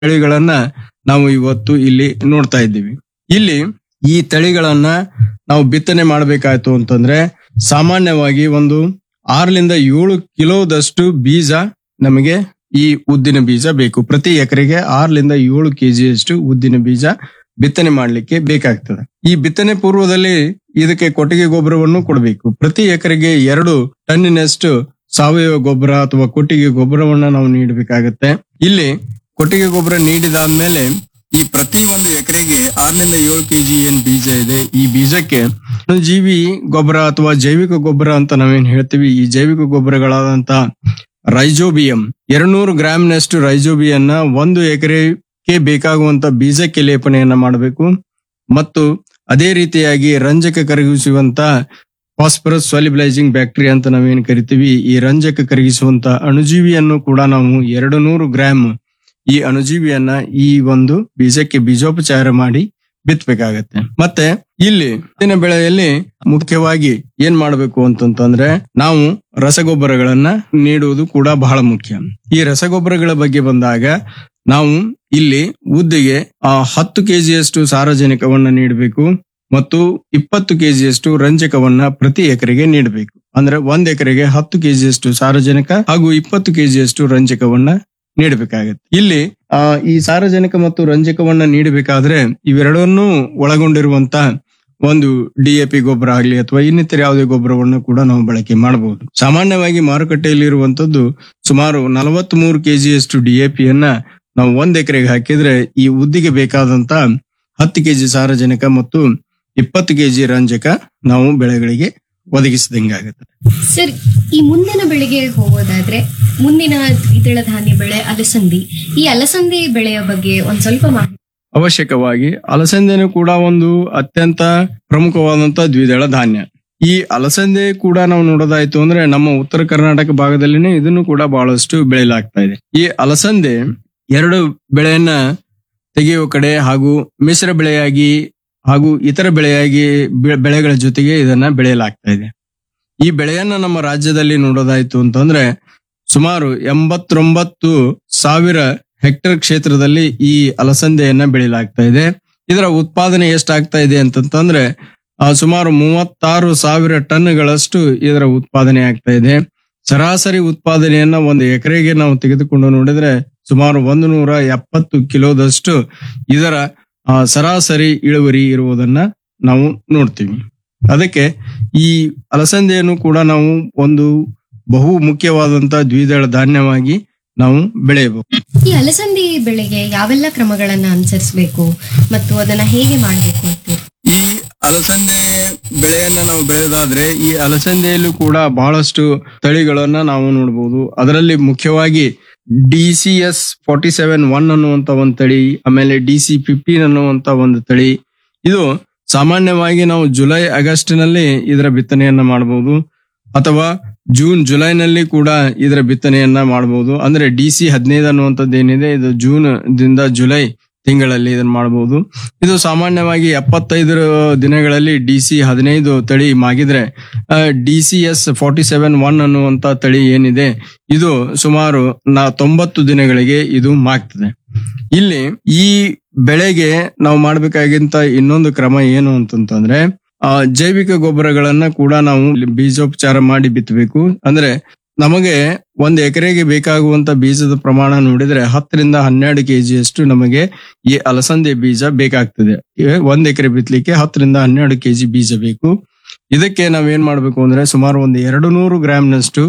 ತಳಿಗಳನ್ನ ನಾವು ಇವತ್ತು ಇಲ್ಲಿ ನೋಡ್ತಾ ಇದ್ದೀವಿ ಇಲ್ಲಿ ಈ ತಳಿಗಳನ್ನ ನಾವು ಬಿತ್ತನೆ ಮಾಡಬೇಕಾಯ್ತು ಅಂತಂದ್ರೆ ಸಾಮಾನ್ಯವಾಗಿ ಒಂದು ಆರರಿಂದ ಏಳು ಕಿಲೋದಷ್ಟು ಬೀಜ ನಮಗೆ ಈ ಉದ್ದಿನ ಬೀಜ ಬೇಕು ಪ್ರತಿ ಎಕರೆಗೆ ಆರರಿಂದ ಏಳು ಕೆಜಿಯಷ್ಟು ಉದ್ದಿನ ಬೀಜ ಬಿತ್ತನೆ ಮಾಡಲಿಕ್ಕೆ ಬೇಕಾಗ್ತದೆ ಈ ಬಿತ್ತನೆ ಪೂರ್ವದಲ್ಲಿ ಇದಕ್ಕೆ ಕೊಟ್ಟಿಗೆ ಗೊಬ್ಬರವನ್ನು ಕೊಡಬೇಕು ಪ್ರತಿ ಎಕರೆಗೆ ಎರಡು ಟನ್ನಿನಷ್ಟು ಸಾವಯವ ಗೊಬ್ಬರ ಅಥವಾ ಕೊಟ್ಟಿಗೆ ಗೊಬ್ಬರವನ್ನ ನಾವು ನೀಡಬೇಕಾಗತ್ತೆ ಇಲ್ಲಿ ಕೊಟ್ಟಿಗೆ ಗೊಬ್ಬರ ನೀಡಿದಾದ್ಮೇಲೆ ಈ ಪ್ರತಿ ಒಂದು ಎಕರೆಗೆ ಆರರಿಂದ ಏಳು ಕೆಜಿ ಏನ್ ಬೀಜ ಇದೆ ಈ ಬೀಜಕ್ಕೆ ಜೀವಿ ಗೊಬ್ಬರ ಅಥವಾ ಜೈವಿಕ ಗೊಬ್ಬರ ಅಂತ ನಾವೇನ್ ಹೇಳ್ತೀವಿ ಈ ಜೈವಿಕ ಗೊಬ್ಬರಗಳಾದಂತ ರೈಜೋಬಿಯಂ ಎರಡ್ನೂರು ಗ್ರಾಮ್ನಷ್ಟು ರೈಜೋಬಿಯನ್ನ ಒಂದು ಎಕರೆಗೆ ಬೇಕಾಗುವಂತ ಬೀಜಕ್ಕೆ ಲೇಪನೆಯನ್ನ ಮಾಡಬೇಕು ಮತ್ತು ಅದೇ ರೀತಿಯಾಗಿ ರಂಜಕ ಕರಗಿಸುವಂತ ಫಾಸ್ಫರಸ್ ಸಾಲಿಬಲೈಸಿಂಗ್ ಬ್ಯಾಕ್ಟೀರಿಯಾ ಅಂತ ನಾವೇನ್ ಕರಿತೀವಿ ಈ ರಂಜಕ ಕರಗಿಸುವಂತ ಅಣುಜೀವಿಯನ್ನು ಕೂಡ ನಾವು ಎರಡು ನೂರು ಗ್ರಾಮ್ ಈ ಅಣುಜೀವಿಯನ್ನ ಈ ಒಂದು ಬೀಜಕ್ಕೆ ಬೀಜೋಪಚಾರ ಮಾಡಿ ಬಿತ್ತಬೇಕಾಗತ್ತೆ ಮತ್ತೆ ಇಲ್ಲಿ ಇನ್ನ ಬೆಳೆಯಲ್ಲಿ ಮುಖ್ಯವಾಗಿ ಏನ್ ಮಾಡಬೇಕು ಅಂತಂತಂದ್ರೆ ನಾವು ರಸಗೊಬ್ಬರಗಳನ್ನ ನೀಡುವುದು ಕೂಡ ಬಹಳ ಮುಖ್ಯ ಈ ರಸಗೊಬ್ಬರಗಳ ಬಗ್ಗೆ ಬಂದಾಗ ನಾವು ಇಲ್ಲಿ ಉದ್ದಿಗೆ ಆ ಹತ್ತು ಕೆಜಿಯಷ್ಟು ಸಾರಜನಕವನ್ನ ನೀಡಬೇಕು ಮತ್ತು ಇಪ್ಪತ್ತು ಕೆಜಿಯಷ್ಟು ರಂಜಕವನ್ನ ಪ್ರತಿ ಎಕರೆಗೆ ನೀಡಬೇಕು ಅಂದ್ರೆ ಒಂದ್ ಎಕರೆಗೆ ಹತ್ತು ಕೆಜಿಯಷ್ಟು ಸಾರಜನಕ ಹಾಗೂ ಇಪ್ಪತ್ತು ಕೆಜಿಯಷ್ಟು ರಂಜಕವನ್ನ ನೀಡಬೇಕಾಗತ್ತೆ ಇಲ್ಲಿ ಆ ಈ ಸಾರಜನಕ ಮತ್ತು ರಂಜಕವನ್ನ ನೀಡಬೇಕಾದ್ರೆ ಇವೆರಡನ್ನೂ ಒಳಗೊಂಡಿರುವಂತ ಒಂದು ಡಿಎಪಿ ಗೊಬ್ಬರ ಆಗಲಿ ಅಥವಾ ಇನ್ನಿತರ ಯಾವುದೇ ಗೊಬ್ಬರವನ್ನು ಕೂಡ ನಾವು ಬಳಕೆ ಮಾಡಬಹುದು ಸಾಮಾನ್ಯವಾಗಿ ಮಾರುಕಟ್ಟೆಯಲ್ಲಿ ಇರುವಂತದ್ದು ಸುಮಾರು ನಲವತ್ತ್ ಮೂರು ಕೆಜಿಯಷ್ಟು ಡಿಎಪಿಯನ್ನ ನಾವು ಒಂದ್ ಎಕರೆಗೆ ಹಾಕಿದ್ರೆ ಈ ಉದ್ದಿಗೆ ಬೇಕಾದಂತ ಹತ್ತು ಕೆಜಿ ಸಾರಜನಕ ಮತ್ತು ಇಪ್ಪತ್ತು ಕೆಜಿ ರಂಜಕ ನಾವು ಬೆಳೆಗಳಿಗೆ ಒದಗಿಸಿದಂಗಾಗುತ್ತೆ ಸರ್ ಈ ಮುಂದಿನ ಬೆಳೆಗೆ ಹೋಗೋದಾದ್ರೆ ಮುಂದಿನ ದ್ವಿದಳ ಧಾನ್ಯ ಬೆಳೆ ಅಲಸಂದಿ ಈ ಅಲಸಂದಿ ಬೆಳೆಯ ಬಗ್ಗೆ ಒಂದ್ ಸ್ವಲ್ಪ ಮಾಹಿತಿ ಅವಶ್ಯಕವಾಗಿ ಅಲಸಂದೆನೂ ಕೂಡ ಒಂದು ಅತ್ಯಂತ ಪ್ರಮುಖವಾದಂತ ದ್ವಿದಳ ಧಾನ್ಯ ಈ ಅಲಸಂದೆ ಕೂಡ ನಾವು ನೋಡೋದಾಯ್ತು ಅಂದ್ರೆ ನಮ್ಮ ಉತ್ತರ ಕರ್ನಾಟಕ ಭಾಗದಲ್ಲಿನೇ ಇದನ್ನು ಕೂಡ ಬಹಳಷ್ಟು ಬೆಳೆಯಲಾಗ್ತಾ ಇದೆ ಈ ಅಲಸಂದೆ ಎರಡು ಬೆಳೆಯನ್ನ ತೆಗೆಯುವ ಕಡೆ ಹಾಗೂ ಮಿಶ್ರ ಬೆಳೆಯಾಗಿ ಹಾಗೂ ಇತರ ಬೆಳೆಯಾಗಿ ಬೆ- ಬೆಳೆಗಳ ಜೊತೆಗೆ ಇದನ್ನ ಬೆಳೆಯಲಾಗ್ತಾ ಇದೆ ಈ ಬೆಳೆಯನ್ನ ನಮ್ಮ ರಾಜ್ಯದಲ್ಲಿ ನೋಡೋದಾಯ್ತು ಅಂತಂದ್ರೆ ಸುಮಾರು ಎಂಬತ್ತೊಂಬತ್ತು ಸಾವಿರ ಹೆಕ್ಟೇರ್ ಕ್ಷೇತ್ರದಲ್ಲಿ ಈ ಅಲಸಂದೆಯನ್ನ ಬೆಳೆಯಲಾಗ್ತಾ ಇದೆ ಇದರ ಉತ್ಪಾದನೆ ಎಷ್ಟಾಗ್ತಾ ಇದೆ ಅಂತಂತಂದ್ರೆ ಆ, ಸುಮಾರು ಮೂವತ್ತಾರು ಸಾವಿರ ಟನ್ಗಳಷ್ಟು ಇದರ ಉತ್ಪಾದನೆ ಆಗ್ತಾ ಇದೆ ಸರಾಸರಿ ಉತ್ಪಾದನೆಯನ್ನ ಒಂದು ಎಕರೆಗೆ ನಾವು ತೆಗೆದುಕೊಂಡು ನೋಡಿದ್ರೆ ಸುಮಾರು ಒಂದು ನೂರ ಎಪ್ಪತ್ತು ಕಿಲೋದಷ್ಟು ಇದರ ಆ, ಸರಾಸರಿ ಇಳುವರಿ ಇರುವುದನ್ನ ನಾವು ನೋಡ್ತೀವಿ ಅದಕ್ಕೆ ಈ ಅಲಸಂದೆಯನ್ನು ಕೂಡ ನಾವು ಒಂದು ಬಹು ಮುಖ್ಯವಾದಂತ ದ್ವಿದಳ ಧಾನ್ಯವಾಗಿ ನಾವು ಬೆಳೆಯಬಹುದು ಈ ಅಲಸಂದಿ ಬೆಳೆಗೆ ಯಾವೆಲ್ಲ ಕ್ರಮಗಳನ್ನ ಅನುಸರಿಸಬೇಕು ಮತ್ತು ಅದನ್ನ ಹೇಗೆ ಮಾಡಬೇಕು ಅಂತೀರಿ ಈ ಅಲಸಂದೆ ಬೆಳೆಯನ್ನ ನಾವು ಬೆಳೆದಾದ್ರೆ ಈ ಅಲಸಂದೆಯಲ್ಲೂ ಕೂಡ ಬಹಳಷ್ಟು ತಳಿಗಳನ್ನ ನಾವು ನೋಡಬಹುದು ಅದರಲ್ಲಿ ಮುಖ್ಯವಾಗಿ D C S forty seven one ಅನ್ನುವಂತ ಒಂದು ತಳಿ ಆಮೇಲೆ ಡಿ ಸಿ ಫಿಫ್ಟೀನ್ ಅನ್ನುವಂತ ಒಂದು ತಳಿ ಇದು ಸಾಮಾನ್ಯವಾಗಿ ನಾವು ಜುಲೈ ಆಗಸ್ಟ್ ನಲ್ಲಿ ಇದರ ಬಿತ್ತನೆಯನ್ನ ಮಾಡಬಹುದು ಅಥವಾ ಜೂನ್ ಜುಲೈನಲ್ಲಿ ಕೂಡ ಇದರ ಬಿತ್ತನೆಯನ್ನ ಮಾಡಬಹುದು ಅಂದ್ರೆ ಡಿ ಸಿ ಹದಿನೈದು ಅನ್ನುವಂಥದ್ದು ಏನಿದೆ ಇದು ಜೂನ್ ದಿಂದ ಜುಲೈ ತಿಂಗಳಲ್ಲಿ ಇದನ್ನ ಮಾಡಬಹುದು ಇದು ಸಾಮಾನ್ಯವಾಗಿ ಎಪ್ಪತ್ತೈದು ದಿನಗಳಲ್ಲಿ ಡಿ ಸಿ ಹದಿನೈದು ತಳಿ ಮಾಗಿದ್ರೆ D C S forty seven one ಅನ್ನುವಂತ ತಳಿ ಏನಿದೆ ಇದು ಸುಮಾರು ನಾ ತೊಂಬತ್ತು ದಿನಗಳಿಗೆ ಇದು ಮಾಗ್ತದೆ ಇಲ್ಲಿ ಈ ಬೆಳೆಗೆ ನಾವು ಮಾಡ್ಬೇಕಾಗಿಂತ ಇನ್ನೊಂದು ಕ್ರಮ ಏನು ಅಂತಂತಂದ್ರೆ ಆ, ಜೈವಿಕ ಗೊಬ್ಬರಗಳನ್ನ ಕೂಡ ನಾವು ಇಲ್ಲಿ ಬೀಜೋಪಚಾರ ಮಾಡಿ ಬಿತ್ತಬೇಕು ಅಂದ್ರೆ ನಮಗೆ ಒಂದು ಎಕರೆಗೆ ಬೇಕಾಗುವಂತ ಬೀಜದ ಪ್ರಮಾಣ ನೋಡಿದ್ರೆ ಹತ್ತರಿಂದ ಹನ್ನೆರಡು ಕೆಜಿಯಷ್ಟು ನಮಗೆ ಈ ಅಲಸಂದೆ ಬೀಜ ಬೇಕಾಗ್ತದೆ ಇವೆ ಒಂದ್ ಎಕರೆ ಬಿತ್ತಲಿಕ್ಕೆ ಹತ್ತರಿಂದ ಹನ್ನೆರಡು ಕೆಜಿ ಬೀಜ ಬೇಕು ಇದಕ್ಕೆ ನಾವೇನ್ ಮಾಡ್ಬೇಕು ಅಂದ್ರೆ ಸುಮಾರು ಒಂದು ಎರಡು ನೂರು ಗ್ರಾಮ್ನಷ್ಟು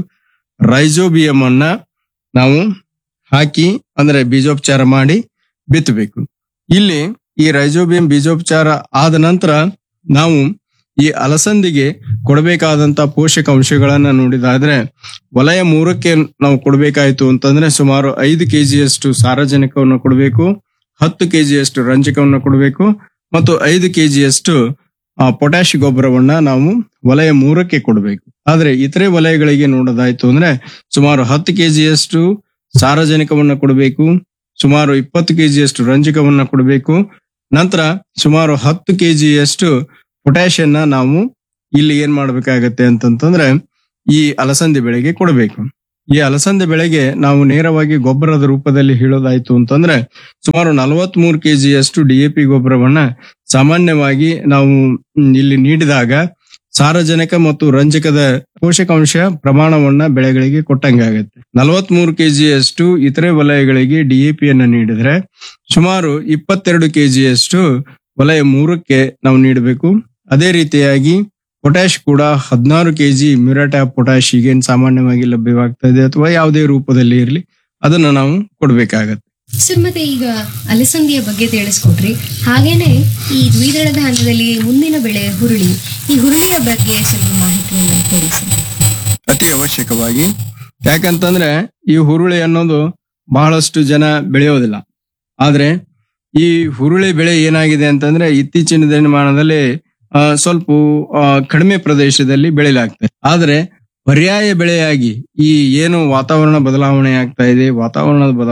ರೈಜೋಬಿಯಂ ಅನ್ನ ನಾವು ಹಾಕಿ ಅಂದ್ರೆ ಬೀಜೋಪಚಾರ ಮಾಡಿ ಬಿತ್ತಬೇಕು ಇಲ್ಲಿ ಈ ರೈಜೋಬಿಯಂ ಬೀಜೋಪಚಾರ ಆದ ನಂತರ ನಾವು ಈ ಅಲಸಂದಿಗೆ ಕೊಡಬೇಕಾದಂತ ಪೋಷಕಾಂಶಗಳನ್ನ ನೋಡಿದಾದ್ರೆ ವಲಯ ಮೂರಕ್ಕೆ ನಾವು ಕೊಡಬೇಕಾಯ್ತು ಅಂತಂದ್ರೆ ಸುಮಾರು ಐದು ಕೆಜಿಯಷ್ಟು ಸಾರಜನಕವನ್ನು ಕೊಡಬೇಕು ಹತ್ತು ಕೆಜಿಯಷ್ಟು ರಂಜಕವನ್ನು ಕೊಡಬೇಕು ಮತ್ತು ಐದು ಕೆಜಿಯಷ್ಟು ಪೊಟ್ಯಾಶ್ ಗೊಬ್ಬರವನ್ನ ನಾವು ವಲಯ ಮೂರಕ್ಕೆ ಕೊಡಬೇಕು ಆದ್ರೆ ಇತರೆ ವಲಯಗಳಿಗೆ ನೋಡೋದಾಯ್ತು ಅಂದ್ರೆ ಸುಮಾರು ಹತ್ತು ಕೆಜಿಯಷ್ಟು ಸಾರಜನಕವನ್ನ ಕೊಡಬೇಕು ಸುಮಾರು ಇಪ್ಪತ್ತು ಕೆಜಿಯಷ್ಟು ರಂಜಕವನ್ನ ಕೊಡಬೇಕು ನಂತರ ಸುಮಾರು ಹತ್ತು ಕೆಜಿಯಷ್ಟು ಪೊಟ್ಯಾಷಿಯನ್ನ ನಾವು ಇಲ್ಲಿ ಏನ್ ಮಾಡ್ಬೇಕಾಗತ್ತೆ ಅಂತಂತಂದ್ರೆ ಈ ಅಲಸಂದಿ ಬೆಳೆಗೆ ಕೊಡಬೇಕು ಈ ಅಲಸಂದೆ ಬೆಳೆಗೆ ನಾವು ನೇರವಾಗಿ ಗೊಬ್ಬರದ ರೂಪದಲ್ಲಿ ಹೇಳೋದಾಯ್ತು ಅಂತಂದ್ರೆ ಸುಮಾರು ನಲವತ್ತ್ ಮೂರು ಕೆಜಿಯಷ್ಟು ಡಿಎಪಿ ಗೊಬ್ಬರವನ್ನ ಸಾಮಾನ್ಯವಾಗಿ ನಾವು ಮ್, ಇಲ್ಲಿ ನೀಡಿದಾಗ ಸಾರಜನಕ ಮತ್ತು ರಂಜಕದ ಪೋಷಕಾಂಶ ಪ್ರಮಾಣವನ್ನ ಬೆಳೆಗಳಿಗೆ ಕೊಟ್ಟಂಗಾಗುತ್ತೆ ನಲವತ್ತ್ ಮೂರು ಕೆಜಿಯಷ್ಟು ಇತರೆ ವಲಯಗಳಿಗೆ ಡಿಎಪಿಯನ್ನ ನೀಡಿದ್ರೆ ಸುಮಾರು ಇಪ್ಪತ್ತೆರಡು ಕೆಜಿಯಷ್ಟು ವಲಯ ಮೂರಕ್ಕೆ ನಾವು ನೀಡಬೇಕು ಅದೇ ರೀತಿಯಾಗಿ ಪೊಟ್ಯಾಶ್ ಕೂಡ ಹದಿನಾರು ಕೆಜಿ ಮ್ಯೂರಾಟ್ ಆಫ್ ಪೊಟ್ಯಾಶ್ ಈಗೇನ್ ಸಾಮಾನ್ಯವಾಗಿ ಲಭ್ಯವಾಗ್ತಾ ಇದೆ ಅಥವಾ ಯಾವುದೇ ರೂಪದಲ್ಲಿ ಇರಲಿ ಅದನ್ನ ನಾವು ಕೊಡ್ಬೇಕಾಗತ್ತೆ ಸರ್ ಮತ್ತೆ ಈಗ ಅಲಸಂದಿಯ ಬಗ್ಗೆ ತಿಳಿಸ್ಕೊಟ್ರಿ ಹಾಗೇನೆ ಈ ದ್ವಿದಳ ಧಾನ್ಯದಲ್ಲಿ ಮುಂದಿನ ಬೆಳೆ ಹುರುಳಿ ಈ ಹುರುಳಿಯ ಬಗ್ಗೆ ಸ್ವಲ್ಪ ಮಾಹಿತಿಯನ್ನು ಕೊಡಿ ಸರ್ ಅತಿ ಅವಶ್ಯಕವಾಗಿ ಯಾಕಂತಂದ್ರೆ ಈ ಹುರುಳಿ ಅನ್ನೋದು ಬಹಳಷ್ಟು ಜನ ಬೆಳೆಯೋದಿಲ್ಲ ಆದ್ರೆ ಈ ಹುರುಳಿ ಬೆಳೆ ಏನಾಗಿದೆ ಅಂತಂದ್ರೆ ಇತ್ತೀಚಿನ ದಿನಮಾನದಲ್ಲಿ ಆ, ಸ್ವಲ್ಪ ಆ, ಕಡಿಮೆ ಪ್ರದೇಶದಲ್ಲಿ ಬೆಳೆಯಲಾಗ್ತದೆ ಆದ್ರೆ ಪರ್ಯಾಯ ಬೆಳೆಯಾಗಿ ಈ ಏನು ವಾತಾವರಣ ಬದಲಾವಣೆ ಆಗ್ತಾ ಇದೆ ವಾತಾವರಣದ ಬದಲಾವಣೆ